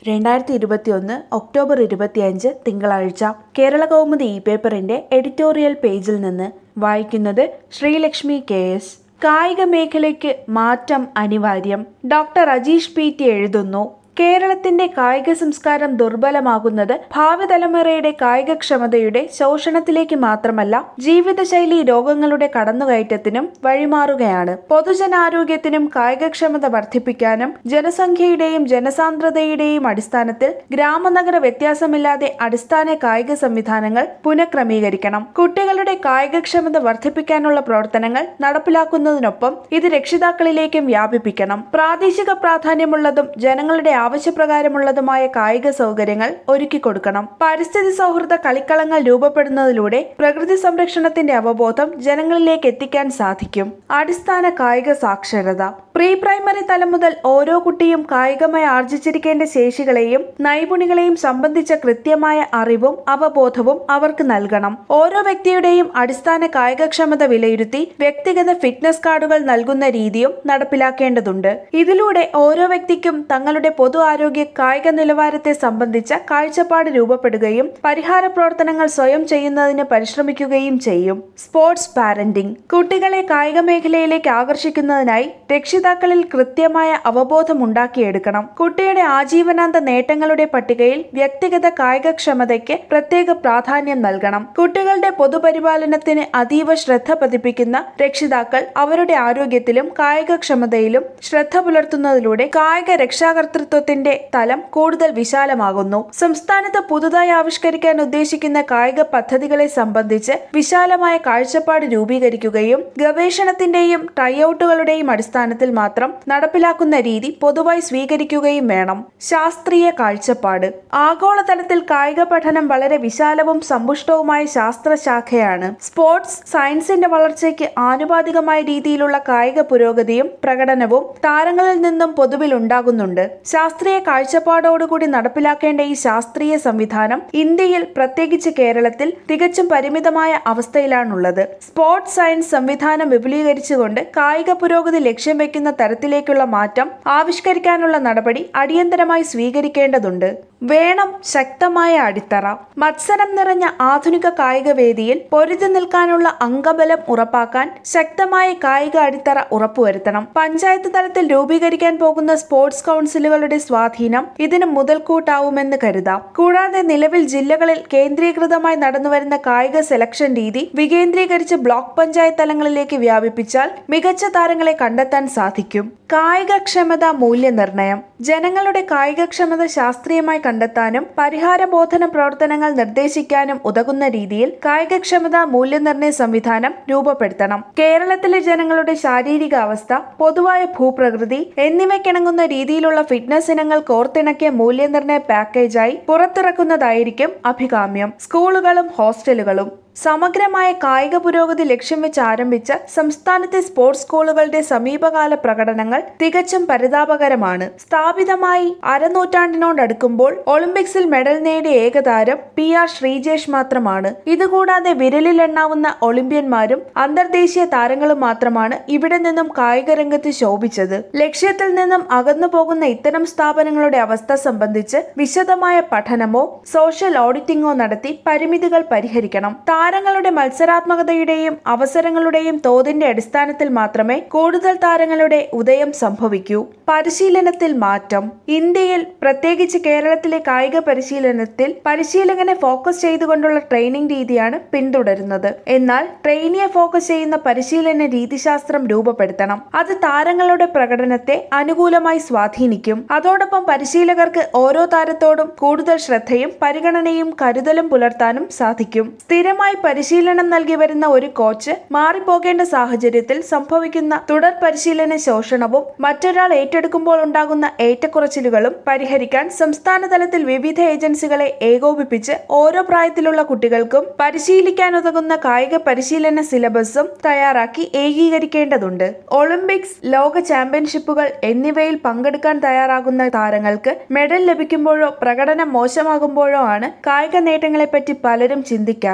രണ്ടായിരത്തി ഇരുപത്തിയൊന്ന് ഒക്ടോബർ ഇരുപത്തിയഞ്ച് തിങ്കളാഴ്ച കേരള കൗമുദി ഇ പേപ്പറിന്റെ എഡിറ്റോറിയൽ പേജിൽ നിന്ന് വായിക്കുന്നത് ശ്രീലക്ഷ്മി കെ എസ് കായിക മേഖലയ്ക്ക് മാറ്റം അനിവാര്യം ഡോക്ടർ അജീഷ് പി ടി എഴുതുന്നു കേരളത്തിന്റെ കായിക സംസ്കാരം ദുർബലമാകുന്നത് ഭാവി തലമുറയുടെ കായികക്ഷമതയുടെ ശോഷണത്തിലേക്ക് മാത്രമല്ല ജീവിതശൈലി രോഗങ്ങളുടെ കടന്നുകയറ്റത്തിനും വഴിമാറുകയാണ് പൊതുജനാരോഗ്യത്തിനും കായികക്ഷമത വർദ്ധിപ്പിക്കാനും ജനസംഖ്യയുടെയും ജനസാന്ദ്രതയുടെയും അടിസ്ഥാനത്തിൽ ഗ്രാമനഗര വ്യത്യാസമില്ലാതെ അടിസ്ഥാന കായിക സംവിധാനങ്ങൾ പുനഃക്രമീകരിക്കണം കുട്ടികളുടെ കായികക്ഷമത വർദ്ധിപ്പിക്കാനുള്ള പ്രവർത്തനങ്ങൾ നടപ്പിലാക്കുന്നതിനൊപ്പം ഇത് രക്ഷിതാക്കളിലേക്കും വ്യാപിപ്പിക്കണം പ്രാദേശിക പ്രാധാന്യമുള്ളതും ജനങ്ങളുടെ ആവശ്യപ്രകാരമുള്ളതുമായ കായിക സൗകര്യങ്ങൾ ഒരുക്കി കൊടുക്കണം പരിസ്ഥിതി സൗഹൃദ കളിക്കളങ്ങൾ രൂപപ്പെടുന്നതിലൂടെ പ്രകൃതി സംരക്ഷണത്തിന്റെ അവബോധം ജനങ്ങളിലേക്ക് എത്തിക്കാൻ സാധിക്കും അടിസ്ഥാന കായിക സാക്ഷരത പ്രീ പ്രൈമറി തലം മുതൽ ഓരോ കുട്ടിയും കായികമായി ആർജിച്ചിരിക്കേണ്ട ശേഷികളെയും നൈപുണികളെയും സംബന്ധിച്ച കൃത്യമായ അറിവും അവബോധവും അവർക്ക് നൽകണം ഓരോ വ്യക്തിയുടെയും അടിസ്ഥാന കായികക്ഷമത വിലയിരുത്തി വ്യക്തിഗത ഫിറ്റ്നസ് കാർഡുകൾ നൽകുന്ന രീതിയും നടപ്പിലാക്കേണ്ടതുണ്ട് ഇതിലൂടെ ഓരോ വ്യക്തിക്കും തങ്ങളുടെ പൊതു ആരോഗ്യ കായിക നിലവാരത്തെ സംബന്ധിച്ച കാഴ്ചപ്പാട് രൂപപ്പെടുകയും പരിഹാര പ്രവർത്തനങ്ങൾ സ്വയം ചെയ്യുന്നതിന് പരിശ്രമിക്കുകയും ചെയ്യും സ്പോർട്സ് പാരന്റിംഗ് കുട്ടികളെ കായിക മേഖലയിലേക്ക് ആകർഷിക്കുന്നതിനായി രക്ഷിതാക്കളിൽ കൃത്യമായ അവബോധം ഉണ്ടാക്കിയെടുക്കണം കുട്ടിയുടെ ആജീവനാന്ത നേട്ടങ്ങളുടെ പട്ടികയിൽ വ്യക്തിഗത കായികക്ഷമതയ്ക്ക് പ്രത്യേക പ്രാധാന്യം നൽകണം കുട്ടികളുടെ പൊതുപരിപാലനത്തിന് അതീവ ശ്രദ്ധ പതിപ്പിക്കുന്ന രക്ഷിതാക്കൾ അവരുടെ ആരോഗ്യത്തിലും കായികക്ഷമതയിലും ശ്രദ്ധ പുലർത്തുന്നതിലൂടെ കായിക രക്ഷാകർതൃത്വത്തിന്റെ തലം കൂടുതൽ വിശാലമാകുന്നു സംസ്ഥാനത്ത് പുതുതായി ആവിഷ്കരിക്കാൻ ഉദ്ദേശിക്കുന്ന കായിക പദ്ധതികളെ സംബന്ധിച്ച് വിശാലമായ കാഴ്ചപ്പാട് രൂപീകരിക്കുകയും ഗവേഷണത്തിന്റെയും ട്രൈഔട്ടുകളുടെയും അടിസ്ഥാനത്തിൽ മാത്രം നടപ്പിലാക്കുന്ന രീതി പൊതുവായി സ്വീകരിക്കുകയും വേണം ശാസ്ത്രീയ കാഴ്ചപ്പാട് ആഗോളതലത്തിൽ കായിക പഠനം വളരെ വിശാലവും സമ്പുഷ്ടവുമായ ശാസ്ത്രശാഖയാണ് സ്പോർട്സ് സയൻസിന്റെ വളർച്ചയ്ക്ക് ആനുപാതികമായ രീതിയിലുള്ള കായിക പുരോഗതിയും പ്രകടനവും താരങ്ങളിൽ നിന്നും പൊതുവിൽ ഉണ്ടാകുന്നുണ്ട് ശാസ്ത്രീയ കാഴ്ചപ്പാടോടുകൂടി നടപ്പിലാക്കേണ്ട ഈ ശാസ്ത്രീയ സംവിധാനം ഇന്ത്യയിൽ പ്രത്യേകിച്ച് കേരളത്തിൽ തികച്ചും പരിമിതമായ അവസ്ഥയിലാണുള്ളത് സ്പോർട്സ് സയൻസ് സംവിധാനം വിപുലീകരിച്ചുകൊണ്ട് കായിക പുരോഗതി ലക്ഷ്യം വെക്കുന്ന തരത്തിലേക്കുള്ള മാറ്റം ആവിഷ്കരിക്കാനുള്ള നടപടി അടിയന്തരമായി സ്വീകരിക്കേണ്ടതുണ്ട് വേണം ശക്തമായ അടിത്തറ മത്സരം നിറഞ്ഞ ആധുനിക കായിക വേദിയിൽ പൊരുതി നിൽക്കാനുള്ള അംഗബലം ഉറപ്പാക്കാൻ ശക്തമായ കായിക അടിത്തറ ഉറപ്പുവരുത്തണം പഞ്ചായത്ത് തലത്തിൽ രൂപീകരിക്കാൻ പോകുന്ന സ്പോർട്സ് കൗൺസിലുകളുടെ സ്വാധീനം ഇതിന് മുതൽക്കൂട്ടാവുമെന്ന് കരുതാം കൂടാതെ നിലവിൽ ജില്ലകളിൽ കേന്ദ്രീകൃതമായി നടന്നുവരുന്ന കായിക സെലക്ഷൻ രീതി വികേന്ദ്രീകരിച്ച് ബ്ലോക്ക് പഞ്ചായത്ത് തലങ്ങളിലേക്ക് വ്യാപിപ്പിച്ചാൽ മികച്ച താരങ്ങളെ കണ്ടെത്താൻ സാധിക്കും കായികക്ഷമത മൂല്യനിർണ്ണയം ജനങ്ങളുടെ കായികക്ഷമത ശാസ്ത്രീയമായി കണ്ടെത്താനും പരിഹാരബോധന പ്രവർത്തനങ്ങൾ നിർദ്ദേശിക്കാനും ഉതകുന്ന രീതിയിൽ കായികക്ഷമത മൂല്യനിർണ്ണയ സംവിധാനം രൂപപ്പെടുത്തണം കേരളത്തിലെ ജനങ്ങളുടെ ശാരീരിക അവസ്ഥ പൊതുവായ ഭൂപ്രകൃതി എന്നിവയ്ക്കിണങ്ങുന്ന രീതിയിലുള്ള ഫിറ്റ്നസ് ഇനങ്ങൾ കോർത്തിണക്കിയ മൂല്യനിർണ്ണയ പാക്കേജായി പുറത്തിറക്കുന്നതായിരിക്കും അഭികാമ്യം സ്കൂളുകളും ഹോസ്റ്റലുകളും സമഗ്രമായ കായിക പുരോഗതി ലക്ഷ്യം വെച്ച് ആരംഭിച്ച സംസ്ഥാനത്തെ സ്പോർട്സ് സ്കൂളുകളുടെ സമീപകാല പ്രകടനങ്ങൾ തികച്ചും പരിതാപകരമാണ് സ്ഥാപിതമായി അരനൂറ്റാണ്ടിനോടടുക്കുമ്പോൾ ഒളിമ്പിക്സിൽ മെഡൽ നേടിയ ഏകതാരം പി ആർ ശ്രീജേഷ് മാത്രമാണ് ഇതുകൂടാതെ വിരലിലെണ്ണാവുന്ന ഒളിമ്പ്യന്മാരും അന്തർദേശീയ താരങ്ങളും മാത്രമാണ് ഇവിടെ നിന്നും കായിക രംഗത്ത് ശോഭിച്ചത് ലക്ഷ്യത്തിൽ നിന്നും അകന്നു പോകുന്ന ഇത്തരം സ്ഥാപനങ്ങളുടെ അവസ്ഥ സംബന്ധിച്ച് വിശദമായ പഠനമോ സോഷ്യൽ ഓഡിറ്റിംഗോ നടത്തി പരിമിതികൾ പരിഹരിക്കണം താരങ്ങളുടെ മത്സരാത്മകതയുടെയും അവസരങ്ങളുടെയും തോതിന്റെ അടിസ്ഥാനത്തിൽ മാത്രമേ കൂടുതൽ താരങ്ങളുടെ ഉദയം സംഭവിക്കൂ പരിശീലനത്തിൽ മാറ്റം ഇന്ത്യയിൽ പ്രത്യേകിച്ച് കേരളത്തിലെ കായിക പരിശീലനത്തിൽ പരിശീലകനെ ഫോക്കസ് ചെയ്തുകൊണ്ടുള്ള ട്രെയിനിംഗ് രീതിയാണ് പിന്തുടരുന്നത് എന്നാൽ ട്രെയിനിയെ ഫോക്കസ് ചെയ്യുന്ന പരിശീലന രീതിശാസ്ത്രം രൂപപ്പെടുത്തണം അത് താരങ്ങളുടെ പ്രകടനത്തെ അനുകൂലമായി സ്വാധീനിക്കും അതോടൊപ്പം പരിശീലകർക്ക് ഓരോ താരത്തോടും കൂടുതൽ ശ്രദ്ധയും പരിഗണനയും കരുതലും പുലർത്താനും സാധിക്കും സ്ഥിരമായി പരിശീലനം നൽകി വരുന്ന ഒരു കോച്ച് മാറിപ്പോകേണ്ട സാഹചര്യത്തിൽ സംഭവിക്കുന്ന തുടർ പരിശീലന ശോഷണവും മറ്റൊരാൾ ഏറ്റെടുക്കുമ്പോൾ ഉണ്ടാകുന്ന ഏറ്റക്കുറച്ചിലുകളും പരിഹരിക്കാൻ സംസ്ഥാന തലത്തിൽ വിവിധ ഏജൻസികളെ ഏകോപിപ്പിച്ച് ഓരോ പ്രായത്തിലുള്ള കുട്ടികൾക്കും പരിശീലിക്കാനുതകുന്ന കായിക പരിശീലന സിലബസും തയ്യാറാക്കി ഏകീകരിക്കേണ്ടതുണ്ട് ഒളിമ്പിക്സ് ലോക ചാമ്പ്യൻഷിപ്പുകൾ എന്നിവയിൽ പങ്കെടുക്കാൻ തയ്യാറാകുന്ന താരങ്ങൾക്ക് മെഡൽ ലഭിക്കുമ്പോഴോ പ്രകടനം മോശമാകുമ്പോഴോ ആണ് കായിക നേട്ടങ്ങളെപ്പറ്റി പലരും ചിന്തിക്കാറ് ഈ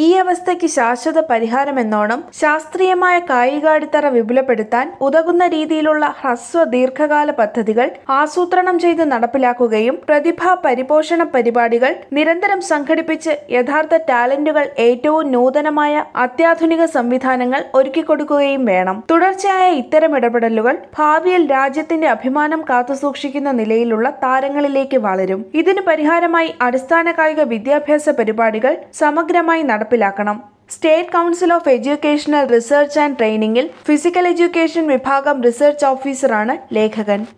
അവസ്ഥയ്ക്ക് ശാശ്വത പരിഹാരമെന്നോണം ശാസ്ത്രീയമായ കായികാടിത്തറ വിപുലപ്പെടുത്താൻ ഉതകുന്ന രീതിയിലുള്ള ഹ്രസ്വ ദീർഘകാല പദ്ധതികൾ ആസൂത്രണം ചെയ്ത് നടപ്പിലാക്കുകയും പ്രതിഭാ പരിപോഷണ പരിപാടികൾ നിരന്തരം സംഘടിപ്പിച്ച് യഥാർത്ഥ ടാലന്റുകൾ ഏറ്റവും നൂതനമായ അത്യാധുനിക സംവിധാനങ്ങൾ ഒരുക്കിക്കൊടുക്കുകയും വേണം തുടർച്ചയായ ഇത്തരം ഇടപെടലുകൾ ഭാവിയിൽ രാജ്യത്തിന്റെ അഭിമാനം കാത്തുസൂക്ഷിക്കുന്ന നിലയിലുള്ള താരങ്ങളിലേക്ക് വളരും ഇതിന് പരിഹാരമായി അടിസ്ഥാന കായിക വിദ്യാഭ്യാസ പരിപാടികൾ സമഗ്രമായി നടപ്പിലാക്കണം state council of educational research and ട്രെയിനിങ്ങിൽ ഫിസിക്കൽ എഡ്യൂക്കേഷൻ വിഭാഗം റിസർച്ച് ഓഫീസറാണ് ലേഖകൻ